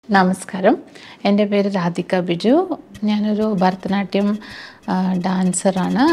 നമസ്കാരം എൻ്റെ പേര് രാധിക ബിജു ഞാനൊരു ഭരതനാട്യം ആ, ഡാൻസറാണ്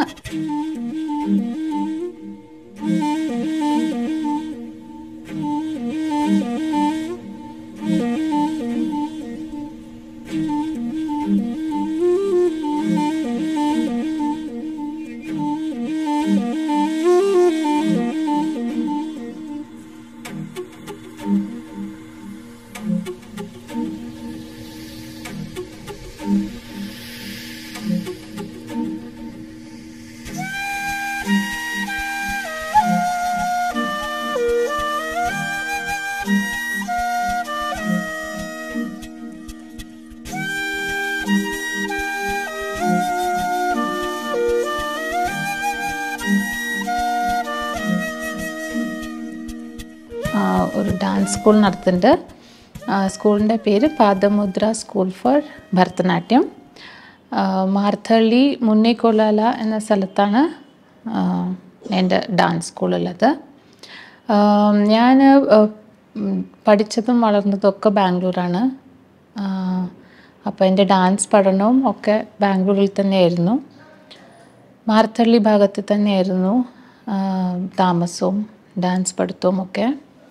ആ, ഒരു ഡാൻസ് സ്കൂൾ നടത്തുന്നുണ്ട് ആ, സ്കൂളിൻ്റെ പേര് പാദമുദ്ര സ്കൂൾ ഫോർ ഭരതനാട്യം ആ, മാർത്തള്ളി മുന്നേക്കൊള്ളാല എന്ന സ്ഥലത്താണ് ആ, എൻ്റെ ഡാൻസ് സ്കൂളുള്ളത് ഞാൻ പഠിച്ചതും വളർന്നതും ഒക്കെ ബാംഗ്ലൂരാണ് അപ്പോൾ എൻ്റെ ഡാൻസ് പഠനവും ഒക്കെ ബാംഗ്ലൂരിൽ തന്നെയായിരുന്നു മാർത്തള്ളി ഭാഗത്ത് തന്നെയായിരുന്നു ആ, താമസവും ഡാൻസ് പഠിത്തവും ഒക്കെ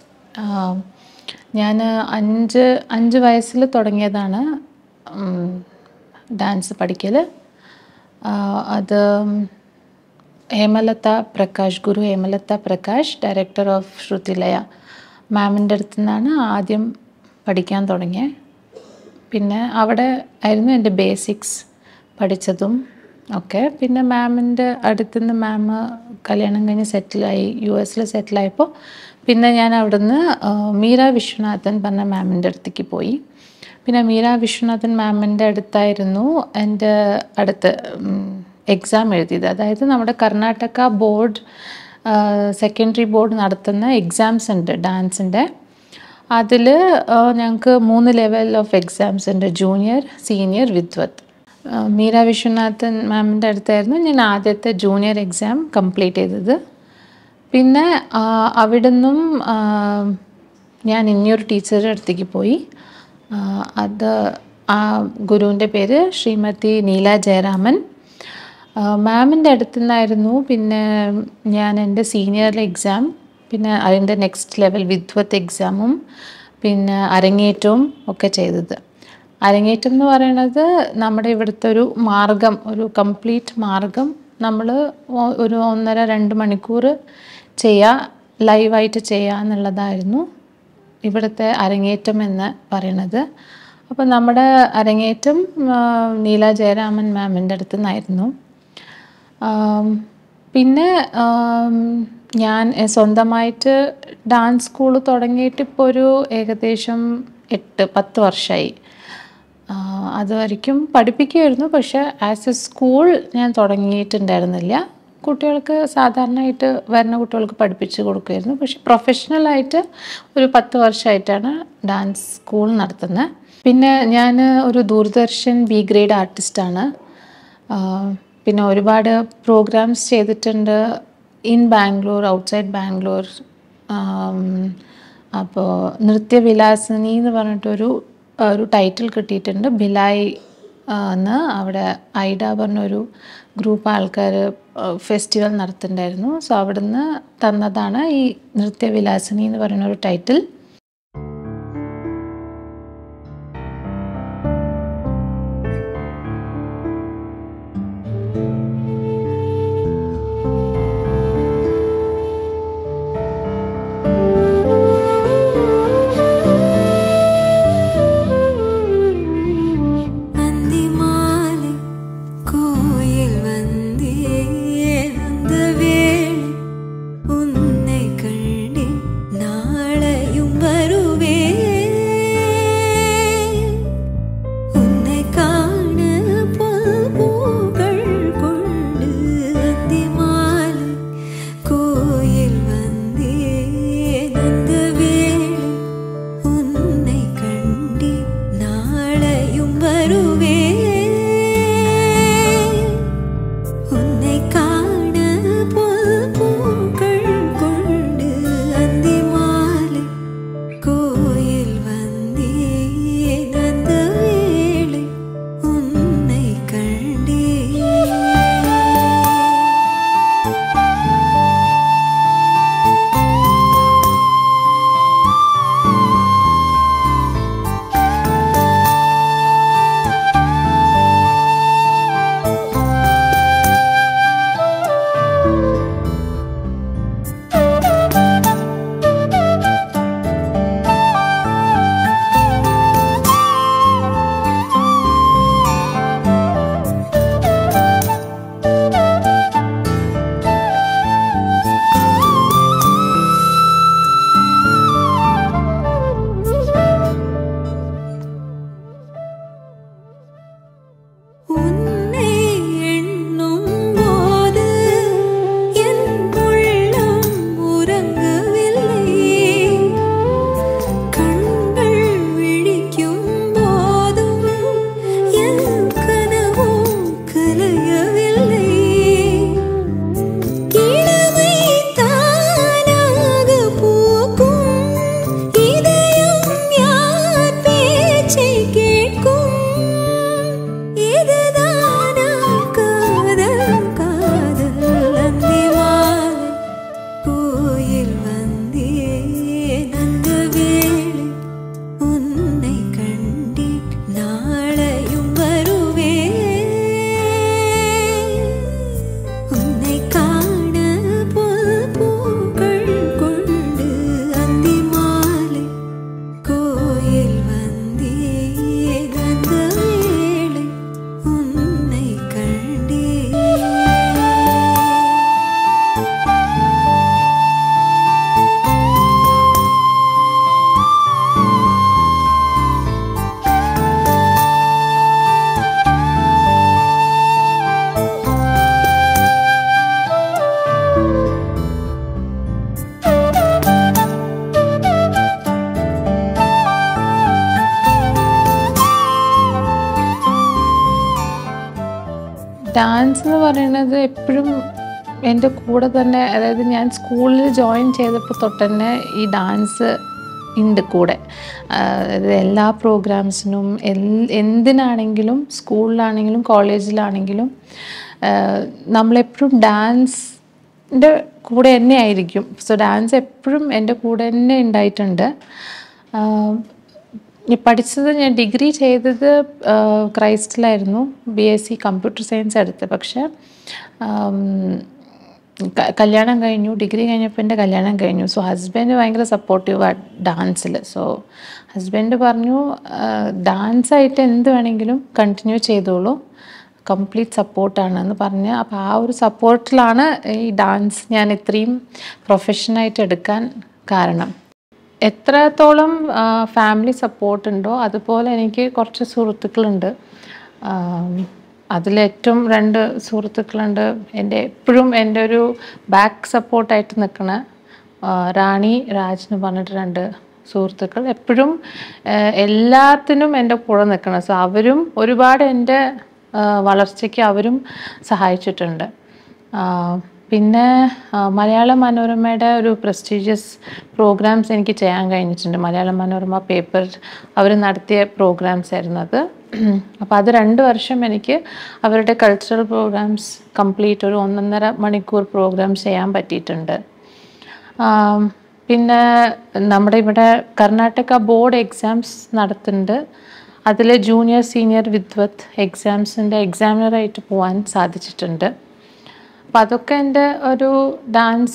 ഞാൻ അഞ്ച് അഞ്ച് വയസ്സിൽ തുടങ്ങിയതാണ് ഉം, ഡാൻസ് പഠിക്കൽ അത് ഹേമലത പ്രകാശ് ഗുരു ഹേമലത പ്രകാശ് ഡയറക്ടർ ഓഫ് ശ്രുതിലയ മാമിൻ്റെ അടുത്ത് നിന്നാണ് ആദ്യം പഠിക്കാൻ തുടങ്ങിയത് പിന്നെ അവിടെ ആയിരുന്നു എൻ്റെ ബേസിക്സ് പഠിച്ചതും ഒക്കെ പിന്നെ മാമിൻ്റെ അടുത്തുനിന്ന് മാം കല്യാണം കഴിഞ്ഞ് സെറ്റിലായി യു എസിൽ സെറ്റിലായപ്പോൾ പിന്നെ ഞാൻ അവിടുന്ന് ആ, മീര വിശ്വനാഥൻ പറഞ്ഞ മാമിൻ്റെ അടുത്തേക്ക് പോയി പിന്നെ മീര വിശ്വനാഥൻ മാമിൻ്റെ അടുത്തായിരുന്നു എൻ്റെ അടുത്ത് എക്സാം എഴുതിയത് അതായത് നമ്മുടെ കർണാടക ബോർഡ് സെക്കൻഡറി ബോർഡ് നടത്തുന്ന എക്സാംസ് ഉണ്ട് ഡാൻസിൻ്റെ അതിൽ ഞങ്ങൾക്ക് മൂന്ന് ലെവൽ ഓഫ് എക്സാംസ് ഉണ്ട് ജൂനിയർ സീനിയർ വിദ്വത്ത് ആ, മീര വിശ്വനാഥൻ മാമിൻ്റെ അടുത്തായിരുന്നു ഞാൻ ആദ്യത്തെ ജൂനിയർ എക്സാം കംപ്ലീറ്റ് ചെയ്തത് പിന്നെ ആ, അവിടുന്നും ആ, ഞാൻ ഇനിയൊരു ടീച്ചറുടെ അടുത്തേക്ക് പോയി ആ, അത് ആ ഗുരുവിൻ്റെ പേര് ശ്രീമതി നീല ജയരാമൻ മാമിൻ്റെ അടുത്തു നിന്നായിരുന്നു പിന്നെ ഞാൻ എൻ്റെ സീനിയർ എക്സാം പിന്നെ അതിൻ്റെ നെക്സ്റ്റ് ലെവൽ വിദ്വത്ത് എക്സാമും പിന്നെ അരങ്ങേറ്റവും ഒക്കെ ചെയ്തത് അരങ്ങേറ്റം എന്ന് പറയുന്നത് നമ്മുടെ ഇവിടുത്തെ ഒരു മാർഗം ഒരു കംപ്ലീറ്റ് മാർഗം നമ്മൾ ഒരു ഒന്നര രണ്ട് മണിക്കൂർ ചെയ്യുക ലൈവായിട്ട് ചെയ്യുക എന്നുള്ളതായിരുന്നു ഇവിടുത്തെ അരങ്ങേറ്റം എന്ന് പറയുന്നത് അപ്പോൾ നമ്മുടെ അരങ്ങേറ്റം ആ, നീല ജയരാമൻ മാമിൻ്റെ അടുത്ത് നിന്നായിരുന്നു ആം, പിന്നെ ആം, ഞാൻ എ- സ്വന്തമായിട്ട് ഡാൻസ് സ്കൂൾ തുടങ്ങിയിട്ട് ഇപ്പോൾ ഒരു ഏകദേശം എട്ട് പത്ത് വർഷമായി ആ, അതുവரைക്കും പഠിപ്പിക്കുമായിരുന്നു പക്ഷേ ആസ് എ സ്കൂൾ ഞാൻ തുടങ്ങിയിട്ടുണ്ടായിരുന്നില്ല കുട്ടികൾക്ക് സാധാരണയായിട്ട് വരുന്ന കുട്ടികൾക്ക് പഠിപ്പിച്ച് കൊടുക്കുമായിരുന്നു പക്ഷെ പ്രൊഫഷണലായിട്ട് ഒരു പത്ത് വർഷമായിട്ടാണ് ഡാൻസ് സ്കൂൾ നടത്തുന്നത് പിന്നെ ഞാൻ ഒരു ദൂരദർശൻ ബി ഗ്രേഡ് ആർട്ടിസ്റ്റാണ് പിന്നെ ഒരുപാട് പ്രോഗ്രാംസ് ചെയ്തിട്ടുണ്ട് ഇൻ ബാംഗ്ലൂർ ഔട്ട്സൈഡ് ബാംഗ്ലൂർ അപ്പോൾ നൃത്യവിലാസിനി എന്ന് പറഞ്ഞിട്ടൊരു ഒരു ടൈറ്റിൽ കിട്ടിയിട്ടുണ്ട് ഭിലായ് ആ, എന്ന് അവിടെ ഐഡ പറഞ്ഞൊരു ഗ്രൂപ്പ് ആൾക്കാർ ഫെസ്റ്റിവൽ നടത്തുന്നുണ്ടായിരുന്നു സോ അവിടുന്ന് തന്നതാണ് ഈ നൃത്യവിലാസിനി എന്ന് പറയുന്ന ഒരു ടൈറ്റിൽ அந்திமாலை கோயில் வந்தே அந்த வேளை உன்னை கண்டே நாளையும் ഡാൻസ് എന്ന് പറയുന്നത് എപ്പോഴും എൻ്റെ കൂടെ തന്നെ അതായത് ഞാൻ സ്കൂളിൽ ജോയിൻ ചെയ്തപ്പോൾ തൊട്ട് തന്നെ ഈ ഡാൻസ് ഉണ്ട് കൂടെ അതായത് എല്ലാ പ്രോഗ്രാംസിനും എൽ- എന്തിനാണെങ്കിലും സ്കൂളിലാണെങ്കിലും കോളേജിലാണെങ്കിലും നമ്മളെപ്പോഴും ഡാൻസിൻ്റെ കൂടെ തന്നെ ആയിരിക്കും സോ ഡാൻസ് എപ്പോഴും എൻ്റെ കൂടെ തന്നെ ഉണ്ടായിട്ടുണ്ട് ആഹ് ഈ പഠിച്ചത് ഞാൻ ഡിഗ്രി ചെയ്തത് ആ, ക്രൈസ്റ്റിലായിരുന്നു B S C computer science എടുത്ത് പക്ഷേ ആം, ക- കല്യാണം കഴിഞ്ഞു ഡിഗ്രി കഴിഞ്ഞപ്പോൾ എൻ്റെ കല്യാണം കഴിഞ്ഞു സോ ഹസ്ബൻഡ് ഭയങ്കര സപ്പോർട്ടീവ് ഡാൻസിൽ സോ ഹസ്ബൻഡ് പറഞ്ഞു ഡാൻസ് ആയിട്ട് എന്ത് വേണമെങ്കിലും കണ്ടിന്യൂ ചെയ്തോളൂ കംപ്ലീറ്റ് സപ്പോർട്ടാണെന്ന് പറഞ്ഞ് അപ്പോൾ ആ ഒരു സപ്പോർട്ടിലാണ് ഈ ഡാൻസ് ഞാൻ ഇത്രയും പ്രൊഫഷനായിട്ട് എടുക്കാൻ കാരണം എത്രത്തോളം ഫാമിലി സപ്പോർട്ട് ഉണ്ടോ അതുപോലെ എനിക്ക് കുറച്ച് സുഹൃത്തുക്കളുണ്ട് ആം, അതിലേറ്റവും രണ്ട് സുഹൃത്തുക്കളുണ്ട് എൻ്റെ എപ്പോഴും എൻ്റെ ഒരു ബാക്ക് സപ്പോർട്ടായിട്ട് നിൽക്കണ ആ, റാണി രാജ് എന്ന് പറഞ്ഞിട്ട് രണ്ട് സുഹൃത്തുക്കൾ എപ്പോഴും ആ, എല്ലാത്തിനും എൻ്റെ കൂടെ നിൽക്കണം സോ അവരും ഒരുപാട് എൻ്റെ ആ, വളർച്ചയ്ക്ക് അവരും സഹായിച്ചിട്ടുണ്ട് ആ, പിന്നെ ആ, മലയാള മനോരമയുടെ ഒരു പ്രസ്റ്റീജിയസ് പ്രോഗ്രാംസ് എനിക്ക് ചെയ്യാൻ കഴിഞ്ഞിട്ടുണ്ട് മലയാള മനോരമ പേപ്പർ അവർ നടത്തിയ പ്രോഗ്രാംസ് ആയിരുന്നു അത് അപ്പോൾ അത് രണ്ട് വർഷം എനിക്ക് അവരുടെ കൾച്ചറൽ പ്രോഗ്രാംസ് കംപ്ലീറ്റ് ഒരു ഒന്നൊന്നര മണിക്കൂർ പ്രോഗ്രാം ചെയ്യാൻ പറ്റിയിട്ടുണ്ട് ആം, പിന്നെ നമ്മുടെ ഇവിടെ കർണാടക ബോർഡ് എക്സാംസ് നടത്തുന്നുണ്ട് അതിൽ ജൂനിയർ സീനിയർ വിദ്വത്ത് എക്സാംസിൻ്റെ എക്സാമിനറായിട്ട് പോകാൻ സാധിച്ചിട്ടുണ്ട് അപ്പം അതൊക്കെ എൻ്റെ ഒരു ഡാൻസ്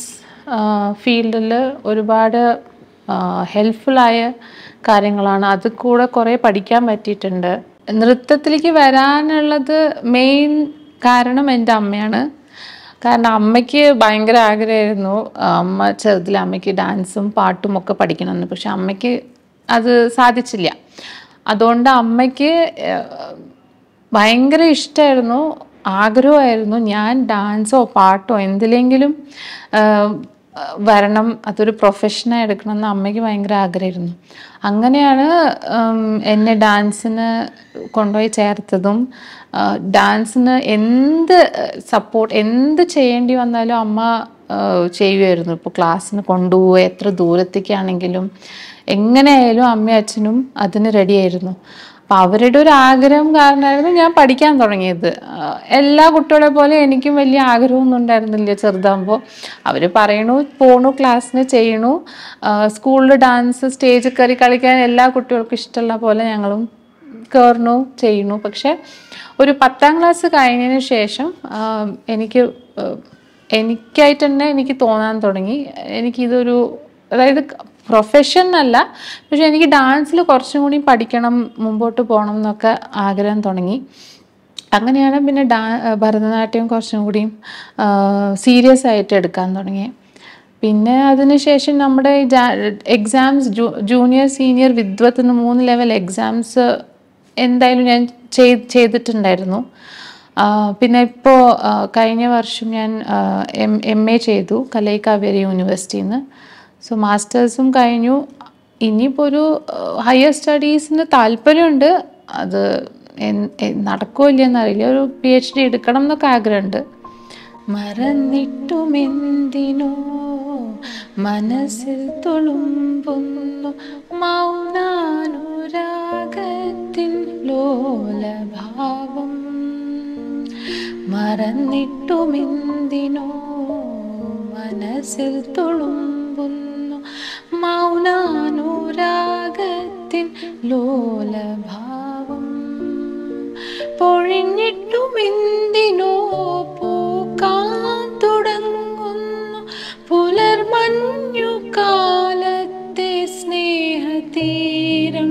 ഫീൽഡിൽ ഒരുപാട് ഹെൽപ്ഫുള്ളായ കാര്യങ്ങളാണ് അത് കൂടെ കുറേ പഠിക്കാൻ പറ്റിയിട്ടുണ്ട് നൃത്തത്തിലേക്ക് വരാനുള്ളത് മെയിൻ കാരണം എൻ്റെ അമ്മയാണ് കാരണം അമ്മയ്ക്ക് ഭയങ്കര ആഗ്രഹമായിരുന്നു അമ്മ ചെറുതിൽ അമ്മയ്ക്ക് ഡാൻസും പാട്ടും ഒക്കെ പഠിക്കണമെന്ന് പക്ഷെ അമ്മയ്ക്ക് അത് സാധിച്ചില്ല അതുകൊണ്ട് അമ്മയ്ക്ക് ഏഹ്, ഭയങ്കര ഇഷ്ടമായിരുന്നു ആഗ്രഹമായിരുന്നു ഞാൻ ഡാൻസോ പാട്ടോ എന്തിലെങ്കിലും ആഹ്, വരണം അതൊരു പ്രൊഫഷനായി എടുക്കണം എന്ന് അമ്മയ്ക്ക് ഭയങ്കര ആഗ്രഹമായിരുന്നു അങ്ങനെയാണ് ഉം, എന്നെ ഡാൻസിന് കൊണ്ടുപോയി ചേർത്തതും ആഹ്, ഡാൻസിന് എന്ത് സപ്പോർട്ട് എന്ത് ചെയ്യേണ്ടി വന്നാലും അമ്മ ആഹ്, ചെയ്യുമായിരുന്നു ഇപ്പോൾ ക്ലാസ്സിന് കൊണ്ടുപോവുക എത്ര ദൂരത്തേക്കാണെങ്കിലും എങ്ങനെയായാലും അമ്മയും അച്ഛനും അതിന് റെഡിയായിരുന്നു അപ്പം അവരുടെ ഒരു ആഗ്രഹം കാരണമായിരുന്നു ഞാൻ പഠിക്കാൻ തുടങ്ങിയത് ആഹ് എല്ലാ കുട്ടികളെ പോലെ എനിക്കും വലിയ ആഗ്രഹമൊന്നും ഉണ്ടായിരുന്നില്ല ചെറുതാകുമ്പോൾ അവർ പറയണു പോണു ക്ലാസ്സിന് ചെയ്യണു സ്കൂളിൽ ഡാൻസ് സ്റ്റേജിൽ കയറി കളിക്കാൻ എല്ലാ കുട്ടികൾക്കും ഇഷ്ടമുള്ള പോലെ ഞങ്ങളും കയറണു ചെയ്യണു പക്ഷെ ഒരു പത്താം ക്ലാസ് കഴിഞ്ഞതിന് ശേഷം ആഹ് എനിക്ക് ആഹ് എനിക്കായിട്ട് തന്നെ എനിക്ക് തോന്നാൻ തുടങ്ങി എനിക്കിതൊരു അതായത് പ്രൊഫഷൻ അല്ല പക്ഷെ എനിക്ക് ഡാൻസിൽ കുറച്ചും കൂടി പഠിക്കണം മുമ്പോട്ട് പോകണം എന്നൊക്കെ ആഗ്രഹം തുടങ്ങി അങ്ങനെയാണ് പിന്നെ ഡാ ഭരതനാട്യം കുറച്ചും കൂടിയും സീരിയസ് ആയിട്ട് എടുക്കാൻ തുടങ്ങി പിന്നെ അതിനുശേഷം നമ്മുടെ ഈ എക്സാംസ് ജൂനിയർ സീനിയർ വിദ്വത്ത് എന്ന് മൂന്ന് ലെവൽ എക്സാംസ് എന്തായാലും ഞാൻ ചെയ് ചെയ്തിട്ടുണ്ടായിരുന്നു ആ, പിന്നെ ഇപ്പോൾ കഴിഞ്ഞ വർഷം ഞാൻ എം എം എ ചെയ്തു കലൈ കാവേരി യൂണിവേഴ്സിറ്റിയിൽ നിന്ന് സോ മാസ്റ്റേഴ്സും കഴിഞ്ഞു ഇനിയിപ്പോൾ ഒരു ഹയർ സ്റ്റഡീസിന് താല്പര്യമുണ്ട് അത് എൻ- എ- നടക്കുമോ ഇല്ലയെന്നറിയില്ല ഒരു പി എച്ച് ഡി എടുക്കണം എന്നൊക്കെ ആഗ്രഹമുണ്ട് മറന്നിട്ടുമെന്തിനോ മനസ്സിൽ തുളുമ്പുന്നു മൗനാനുരാഗത്തിൻ ലോലഭാവം മറന്നിട്ടുമെന്തിനോ മനസ്സിൽ തുളുമ്പുന്നു മൗനാനുരാഗത്തിൻ ലോലഭാവം പൊഴിഞ്ഞിട്ടുമെന്തിനോ പൂക്കാൻ തുടങ്ങുന്നു പുലർമഞ്ഞു കാലത്തെ സ്നേഹതീരം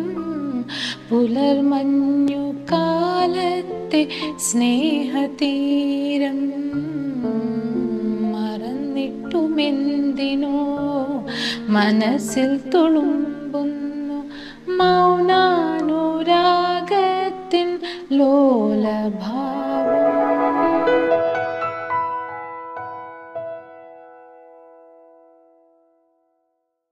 പുലർമഞ്ഞു കാലത്തെ സ്നേഹതീരം മറന്നിട്ടുമെന്തിനോ മനസ്സിൽ തുളുമ്പുന്നു മൗനാനുരാഗത്തിൻ ലോലഭാവം